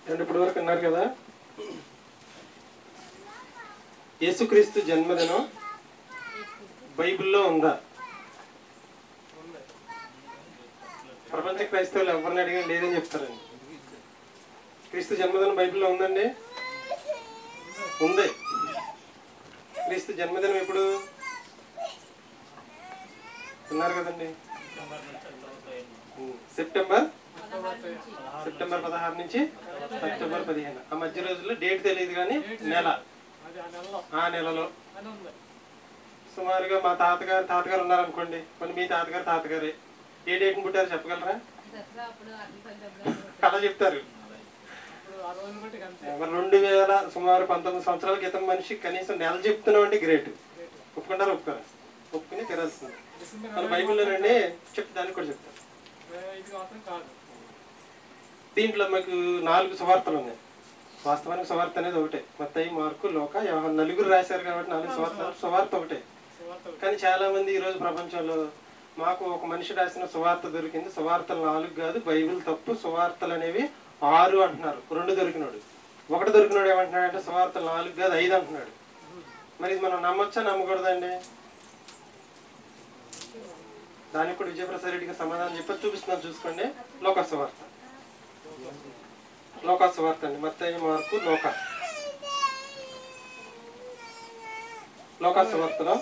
And ఇప్పటి వరకు అన్నారు కదా యేసుక్రీస్తు జన్మదినం బైబిల్లో ఉందా ప్రపంచ క్రైస్తవులు ఎవరిని అడిగినా లేదని చెప్తారండి క్రీస్తు జన్మదినం బైబిల్లో ఉందండి ఉంది క్రీస్తు జన్మదినం ఎప్పుడు ఉన్నారు కదండి ఉమ్, సెప్టెంబర్ సెప్టెంబర్ పదహారు నుంచి సెప్టెంబర్ పదిహేను ఆ మధ్య రోజుల్లో డేట్ తెలియదు కానీ నెల అది ఆ నెలలో ఆ నెలలో అని ఉంది సుమారుగా మా తాతగారు తాతగారు ఉన్నారనుకోండి కొన్ని మీ తాతగారు తాతగారే ఏ డేట్ని పుట్టారు చెప్పగలరా దసరా అప్పుడు అట్ల పండుగ కథ చెప్తారు ఇప్పుడు ఆ రోజులు బట్టి అంతే మరి రెండు వేల సుమారు పంతొమ్మిది సంవత్సరాల క్రితం మనిషి కనీసం నెల చెప్తున్నాం అంటే గ్రేట్ ఒప్పుకుంటారా ఒప్పుకోరా ఒప్పుకుని తినాల్సింది డిసెంబర్ మన బైబిల్లోనండి చెప్తే దానికి కూడా చెప్తాను ఇరవై ఐదు మాత్రం కాదు దీంట్లో మీకు నాలుగు సువార్తలు ఉన్నాయి వాస్తవానికి సువార్త అనేది ఒకటే మొత్తం మార్కు లోక యోహాను నలుగురు రాశారు కాబట్టి నాలుగు సువార్తలు సువార్త ఒకటే సువార్త కానీ చాలా మంది ఈ రోజు ప్రపంచంలో మాకు ఒక మనిషి రాసిన సువార్త దొరికింది సువార్తలు నాలుగు కాదు బైబిల్ తప్పు సువార్తలు అనేవి ఆరు అంటున్నారు రెండు దొరికినాడు ఒకటి దొరికినాడు ఏమంటున్నాడు అంటే సువార్తలు నాలుగు కాదు ఐదు అంటున్నాడు మరి ఇది మనం నమ్మొచ్చా నమ్మకూడదండి దానికి కూడా విజయప్రసాద్ రెడ్డికి సమాధానం చెప్పి చూపిస్తున్నాను చూసుకోండి లోక సువార్త లోక సువార్త అండి మత్తయి మార్కు లోక లోక సువార్తలో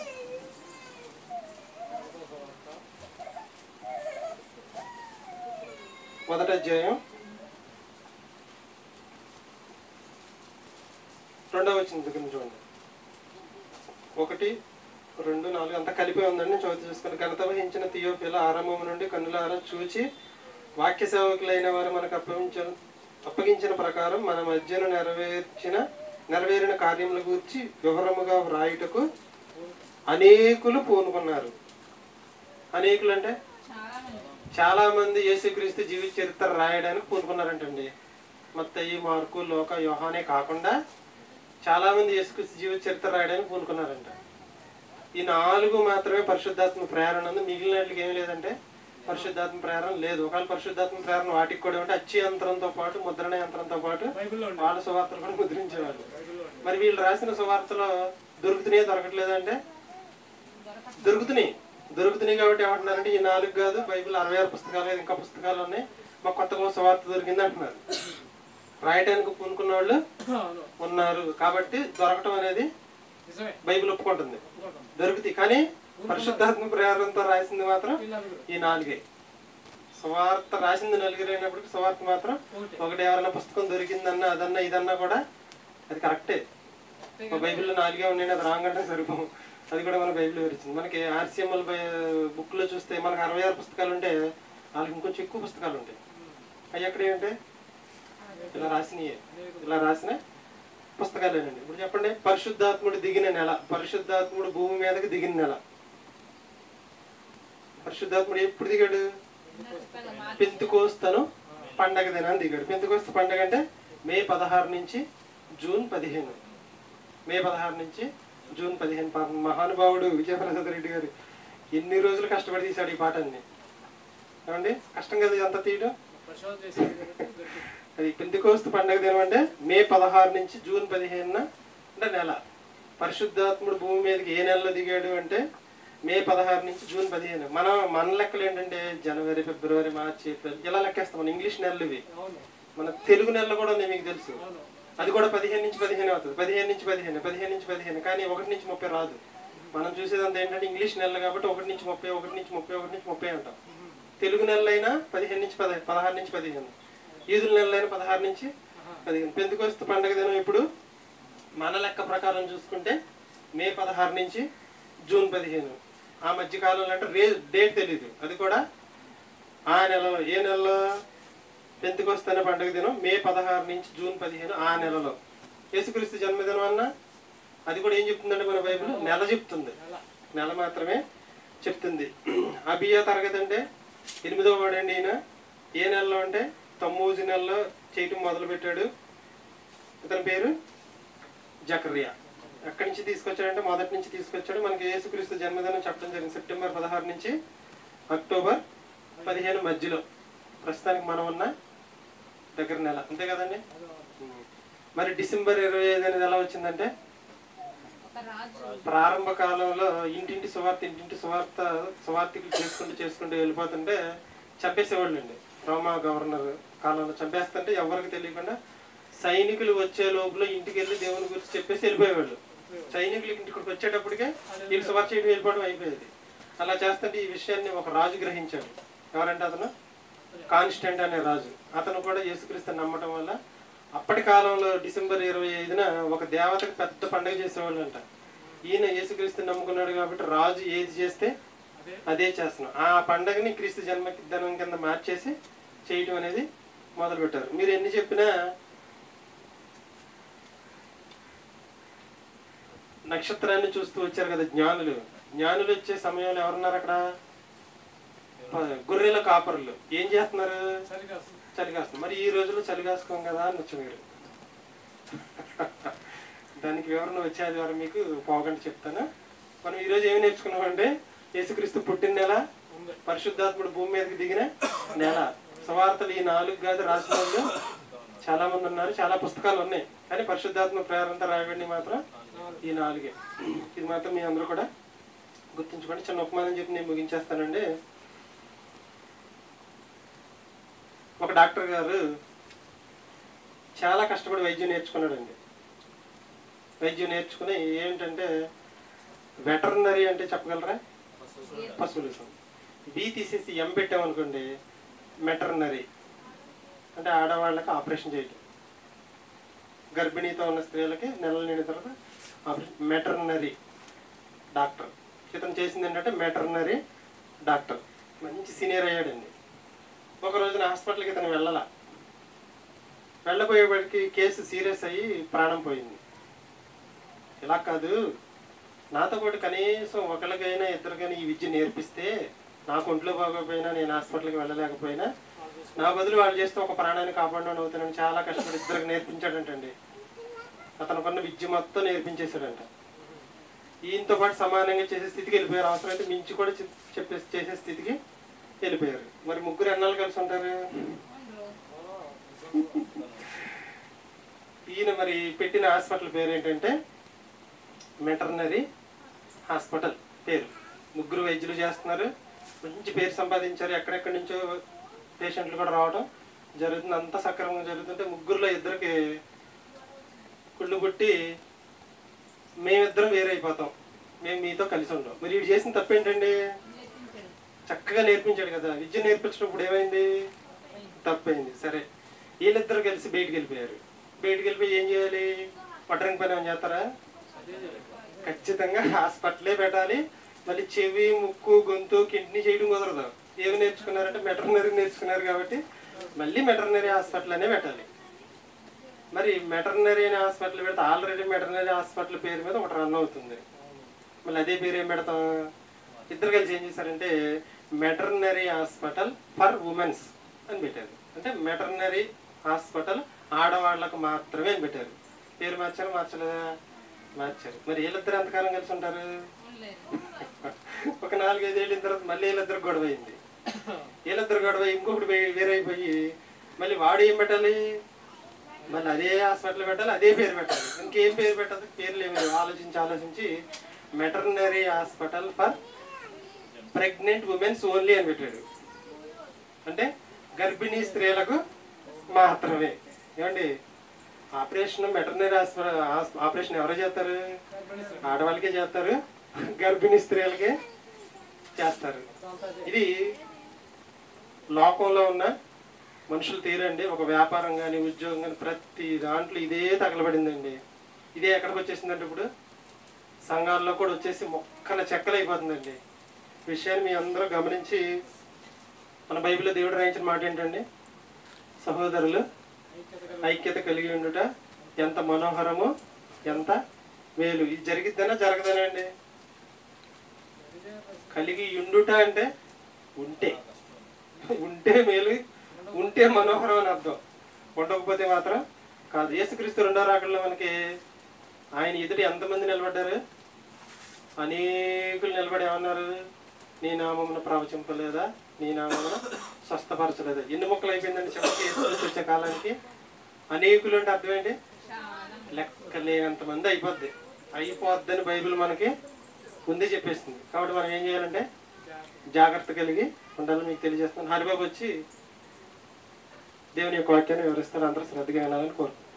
మొదటి అధ్యాయం రెండవ వచ్చిన దగ్గర నుంచి చూడండి ఒకటి రెండు నాలుగు అంతా కలిపి ఉందండి చదువు చూసుకుని ఘనత వహించిన తియోపిల ఆరంభం నుండి కన్నులారా చూచి వాక్య సేవకులైన వారు మనకు అప్పగించిన అప్పగించిన ప్రకారం మన మధ్యను నెరవేర్చిన నెరవేరిన కార్యముల గురించి వివరముగా వ్రాయుటకు అనేకులు పూనుకున్నారు అనేకులు అంటే చాలా మంది చాలా మంది యేసుక్రీస్తు జీవిత చరిత్ర రాయడానికి పూనుకున్నారంటండి మత్తయి మార్కు లోక యోహానే కాకుండా చాలా మంది యేసుక్రీస్తు జీవిత చరిత్ర రాయడానికి పూనుకున్నారంట ఈ నాలుగు మాత్రమే పరిశుద్ధాత్మ ప్రేరణ ఉంది మిగిలిన వాటికి ఏం లేదంటే పరిశుద్ధాత్మ ప్రేరణ లేదు ఒకవేళ పరిశుద్ధాత్మ ప్రేరణ వాటికి కూడా ఉంటే అచ్చి యంత్రంతో పాటు ముద్రణ యంత్రంతో పాటు బైబిల్లో ఉంది వాళ్ళ సువార్తలు కూడా ముద్రించేవాళ్ళు బైబిల్లో ఉంది మరి వీళ్ళు రాసిన సువార్తలు దొరుకుతున్నాయి దొరకట్లేదంటే దొరకట్లేదు దొరుకుతున్నాయి దొరుకుతున్నాయి కాబట్టి ఏమంటున్నారంటే ఈ నాలుగు కాదు బైబిల్ అరవై ఆరు పుస్తకాలు లేదు, ఇంకా పుస్తకాలు ఉన్నాయి మాకు కొత్తగా ఒక సువార్త దొరికింది అంటున్నారు రాయటానికి పూనుకున్న వాళ్ళు అవును ఉన్నారు కాబట్టి దొరకటం అనేది నిజమే బైబిల్ ఒప్పుకుంటుంది ఒప్పుకుంటాం దొరుకుతాయి కానీ పరిశుద్ధాత్మ ప్రేరణతో రాసింది మాత్రం వీళ్ళు నలుగురు ఈ నాలుగే సువార్త రాసింది నలుగురు అయినప్పటికీ సువార్త మాత్రం ఒకటి ఒకటి ఎవరైనా పుస్తకం దొరికిందన్నా అదన్నా ఇదన్నా కూడా అది కరెక్టే మా బైబిల్లో నాలుగే ఉన్నాయి అది రాంగ్ అంటే సరిపోం అది కూడా మన బైబిల్ వివరించింది మనకి ఆర్సిఎంఎల్ బుక్ లో చూస్తే మనకి అరవై ఆరు పుస్తకాలు ఉంటే వాళ్ళకి ఇంకొంచెం ఎక్కువ పుస్తకాలు ఉంటాయి అవి ఎక్కడ ఏంటి ఇలా రాసినయే ఇలా రాసిన పుస్తకాలేనండి ఇప్పుడు చెప్పండి పరిశుద్ధాత్ముడు దిగిన నెల పరిశుద్ధాత్ముడు భూమి మీదకి దిగిన నెల పరిశుద్ధాత్ముడు ఎప్పుడు దిగాడు పెంతుకోస్తను పండగ దినాన్ని దిగాడు పెంతుకోస్త పండగ అంటే మే పదహారు నుంచి జూన్ పదిహేను మే పదహారు నుంచి జూన్ పదిహేను పాపం మహానుభావుడు విజయప్రసాద్ రెడ్డి గారు ఎన్ని రోజులు కష్టపడి తీశాడు ఈ పాటని ఏమండి కష్టం కదా ఇదంతా తీయడం పరిశోధన చేసేది కాబట్టి దొరికింది. అది పెంతికోస్తు పండగ దినం అంటే మే పదహారు నుంచి జూన్ పదిహేనున అంటే నెల పరిశుద్ధాత్ముడు భూమి మీదకి ఏ నెలలో దిగాడు అంటే మే పదహారు నుంచి జూన్ పదిహేను మన మన లెక్కలు ఏంటంటే జనవరి ఫిబ్రవరి మార్చి ఏప్రిల్ ఇలా లెక్కేస్తాం మన ఇంగ్లీష్ నెలలు ఇవి అవును మన తెలుగు నెలలు కూడా ఉన్నాయి మీకు తెలుసు అవును అది కూడా పదిహేను నుంచి పదిహేను అవుతుంది పదిహేను నుంచి పదిహేను పదిహేను నుంచి పదిహేను కానీ ఒకటి నుంచి ముప్పై రాదు మనం చూసేదంతా ఏంటంటే ఇంగ్లీష్ నెలలు కాబట్టి ఒకటి నుంచి ముప్పై ఒకటి నుంచి ముప్పై ఒకటి నుంచి ముప్పై అంటాం తెలుగు నెలలైనా పదిహేను నుంచి పదహైదు పదహారు నుంచి పదిహేను ఈదుల నెలలైనా పదహారు నుంచి పదిహేను పెందుకొస్తు పండగ దినం ఇప్పుడు మన లెక్క ప్రకారం చూసుకుంటే మే పదహారు నుంచి జూన్ పదిహేను ఆ మధ్య కాలంలో అంటే రే డేట్ తెలియదు అది కూడా ఆ నెలలో ఏ నెలలో పెంతుకొస్తున్న పండుగ దినం మే పదహారు నుంచి జూన్ పదిహేను ఆ నెలలో యేసుక్రీస్తు జన్మదినం అన్న అది కూడా ఏం చెప్తుందంటే మన బైబిల్ నెల చెప్తుంది నెల నెల మాత్రమే చెప్తుంది అబియా తరగతి అంటే ఎనిమిదవ వాడు అండి ఈయన ఏ నెలలో అంటే తొమ్మిది నెలలో చేయటం మొదలు పెట్టాడు ఇతని పేరు జకరియా ఎక్కడి నుంచి తీసుకొచ్చాడంటే మొదటి నుంచి తీసుకొచ్చాడు మనకి యేసుక్రీస్తు జన్మదినం చెప్పడం జరిగింది సెప్టెంబర్ పదహారు నుంచి అక్టోబర్ పదిహేను మధ్యలో ప్రస్తుతానికి మనం ఉన్న దగ్గర నెల అంతే కదండి అదో ఉమ్. మరి డిసెంబర్ ఇరవై ఐదు అనేది ఎలా వచ్చిందంటే ఒక రాజు ప్రారంభ కాలంలో ఇంటింటి సువార్త ఇంటింటి సువార్త సువార్తికులు చేసుకుంటూ చేసుకుంటూ వెళ్ళిపోతుంటే చంపేసేవాళ్ళు అండి రోమా గవర్నర్ కాలంలో చంపేస్తుంటే ఎవరికి తెలియకుండా సైనికులు వచ్చే లోపల ఇంటికి వెళ్ళి దేవుని గురించి చెప్పేసి వెళ్ళిపోయేవాళ్ళు సైనికులు ఇంటికి వచ్చేటప్పటికే వీళ్ళు సువార్త చేయడం వెళ్ళిపోవడం అయిపోయేది అలా చేస్తుంటే ఈ విషయాన్ని ఒక రాజు గ్రహించాడు ఎవరంటే అతను కాన్స్టెంట్ అనే రాజు అతను కూడా యేసుక్రీస్తు నమ్మటం వల్ల అప్పటి కాలంలో డిసెంబర్ ఇరవై ఐదున ఒక దేవతకు పెద్ద పండుగ చేసేవాళ్ళు అంట ఈయన యేసుక్రీస్తు నమ్ముకున్నాడు కాబట్టి రాజు ఏది చేస్తే అదే అదే చేస్తున్నాం ఆ పండగని క్రీస్తు జన్మదినం కింద మార్చేసి చేయటం అనేది మొదలు పెట్టారు మీరు ఎన్ని చెప్పినా నక్షత్రాన్ని చూస్తూ వచ్చారు కదా జ్ఞానులు జ్ఞానులు వచ్చే సమయంలో ఎవరున్నారు అక్కడ ప- గొర్రెల కాపరులు ఏం చేస్తున్నారు సరిగా చలి కాస్తుంది మరి ఈ రోజుల్లో చలి కాసుకోం కదా అని వచ్చు మీరు దానికి వివరణ వచ్చే ఆదివారం మీకు పోగంట చెప్తాను మనం ఈ రోజు ఏమి నేర్చుకున్నామంటే యేసుక్రీస్తు పుట్టిన నెల ఉంది పరిశుద్ధాత్ముడు భూమి మీదకి దిగిన నెల సువార్తలు ఈ నాలుగు కాదు రాసిన వాళ్ళు చాలా మంది ఉన్నారు చాలా పుస్తకాలు ఉన్నాయి కానీ పరిశుద్ధాత్మ ప్రేరణతో రాయబడి మాత్రం ఈ నాలుగే ఇది మాత్రం మీ అందరూ కూడా గుర్తుంచుకోండి చిన్న ఉపమానం చెప్పి నేను ముగించేస్తానండి ఒక డాక్టర్ గారు చాలా కష్టపడి వైద్యం నేర్చుకున్నాడండి వైద్యం నేర్చుకుని ఏంటంటే వెటర్నరీ అంటే చెప్పగలరా పశువులు బి తీసేసి ఎం పెట్టామనుకోండి మెటర్నరీ అంటే ఆడవాళ్ళకి ఆపరేషన్ చేయటం గర్భిణీతో ఉన్న స్త్రీలకి నెలలు నిండిన తర్వాత ఆపరేషన్ మెటర్నరీ డాక్టర్ ఇతను చేసింది ఏంటంటే మెటర్నరీ డాక్టర్ మంచి సీనియర్ అయ్యాడండి ఒక రోజున హాస్పిటల్కి ఇతను వెళ్ళాల వెళ్ళబోయేవాడికి కేసు సీరియస్ అయ్యి ప్రాణం పోయింది ఇలా కాదు నాతో పాటు కనీసం ఒకరికైనా ఇద్దరికైనా ఈ విద్య నేర్పిస్తే నాకు ఒంట్లో బాగోపోయినా నేను హాస్పిటల్కి వెళ్ళలేకపోయినా నా బదులు వాళ్ళు చేస్తే ఒక ప్రాణాన్ని కాపాడడం అవుతానని చాలా కష్టపడి ఇద్దరికి నేర్పించాడంటండి అతనుకున్న విద్య మొత్తం నేర్పించేశాడంట ఈయనతో పాటు సమానంగా చేసే స్థితికి వెళ్ళిపోయారు అవసరమైతే మించి కూడా చెప్- చెప్పే చేసే స్థితికి వెళ్ళిపోయారు మరి ముగ్గురు ఎన్నాళ్ళు కలిసి ఉంటారు ఉండరు. ఈయన మరి పెట్టిన హాస్పిటల్ పేరు ఏంటంటే మెటర్నరీ హాస్పిటల్ పేరు ముగ్గురు వైద్యులు చేస్తున్నారు మంచి పేరు సంపాదించారు ఎక్కడెక్కడి నుంచో పేషెంట్లు కూడా రావడం జరుగుతుంది అంతా సక్రమంగా జరుగుతుంటే ముగ్గురులో ఇద్దరికి కుళ్ళు పుట్టి మేమిద్దరం వేరైపోతాం మేము మీతో కలిసి ఉంటాం మరి వీడు చేసిన తప్పేంటండి నేర్పించాడు చక్కగా నేర్పించాడు కదా విద్య నేర్పించినప్పుడు ఏమైంది తప్పైంది సరే వీళ్ళిద్దరు కలిసి బయటికి వెళ్ళిపోయారు బయటికి వెళ్ళిపోయి ఏం చేయాలి వడ్రంగి పని ఏమైనా చేస్తారా అదే జరిగింది. ఖచ్చితంగా హాస్పిటలే పెట్టాలి మళ్ళీ చెవి ముక్కు గొంతు కిడ్నీ చేయడం కుదరదు ఏమి నేర్చుకున్నారంటే మెటర్నరీ నేర్చుకున్నారు కాబట్టి మళ్ళీ మెటర్నరీ హాస్పిటల్ అనే పెట్టాలి మరి మెటర్నరీ అనే హాస్పిటల్ పెడితే ఆల్రెడీ మెటర్నరీ హాస్పిటల్ పేరు మీద ఒకటి రన్ అవుతుంది మళ్ళీ అదే పేరు ఏం పెడతాం ఇద్దరు కలిసి ఏం చేశారంటే మెటర్నరీ హాస్పిటల్ ఫర్ ఉమెన్స్ అని పెట్టారు అంటే మెటర్నరీ హాస్పిటల్ ఆడవాళ్ళకు మాత్రమే అని పెట్టారు పేరు మార్చారు మార్చలేదా మార్చారు మరి వీళ్ళిద్దరు ఎంతకాలం కలిసి ఉంటారు ఉండలేదు ఒక నాలుగైదు ఏళ్ళిన తర్వాత మళ్ళీ వీళ్ళిద్దరు గొడవ అయింది వీళ్ళిద్దరు గొడవ ఇంకొకటి వే- వేరైపోయి మళ్ళీ వాడు ఏం పెట్టాలి మళ్ళీ అదే హాస్పిటల్ పెట్టాలి అదే పేరు పెట్టాలి ఇంకేం పేరు పెట్టాలి పేర్లు ఏమి లేవు. ఆలోచించి ఆలోచించి maternity hospital for pregnant womens only అని పెట్టాడు అంటే గర్భిణీ స్త్రీలకు మాత్రమే ఏమండి ఆపరేషన్ మెటర్నరీ హాస్పిటల్ ఆపరేషన్ ఎవరు చేస్తారు గర్భిణీ స్త్రీ. ఆడవాళ్ళకే చేస్తారు గర్భిణీ స్త్రీలకే చేస్తారు అంతా అదే. ఇది లోకంలో ఉన్న మనుషులు తీరండి ఒక వ్యాపారం కానీ ఉద్యోగం కానీ ప్రతి దాంట్లో ఇదే తగలబడిందండి ఇదే ఎక్కడికి వచ్చేసిందంటే ఇప్పుడు సంఘాల్లో కూడా వచ్చేసి మొక్కల చెక్కలు అయిపోతుందండి ఈ విషయాన్ని మీ అందరూ గమనించి మన బైబిల్లో దేవుడు రాయించిన మాట ఏంటండి సహోదరులు ఐక్యత కలిగి ఐక్యత కలిగి ఉండుట ఎంత మనోహరమో ఎంత మేలు ఇది జరిగిద్దనా జరగదనా అండి ఇదే పరిస్థితి. కలిగి ఉండుట అంటే ఉంటే ఉంటే మేలు ఉంటే మనోహరం అని అర్థం ఉండకపోతే మాత్రం కాదు యేసుక్రీస్తు రెండో రాకల్లో మనకి ఆయన ఎదుటి ఎంతమంది నిలబడ్డారు అనేకులు నిలబడి ఏమన్నారు నీ నామమున ప్రవచింపలేదా నీ నామమున స్వస్థపరచలేదా ఎన్ని మొక్కలు అయిపోయిందండి చెప్పండి యేసు వచ్చే కాలానికి అనేకులు అంటే అర్థం ఏంటి చాలా లెక్క లేనంత మంది అయిపోద్ది అయిపోద్దని బైబిల్ మనకి ముందే చెప్పేస్తుంది కాబట్టి మనం ఏం చేయాలంటే జాగ్రత్త కలిగి ఉండాలని మీకు తెలియజేస్తాను హరిబాబు వచ్చి దేవుని యొక్క వాక్యాన్ని వివరిస్తారు అందరూ శ్రద్ధగా వినాలని కోరుకుంటున్నాను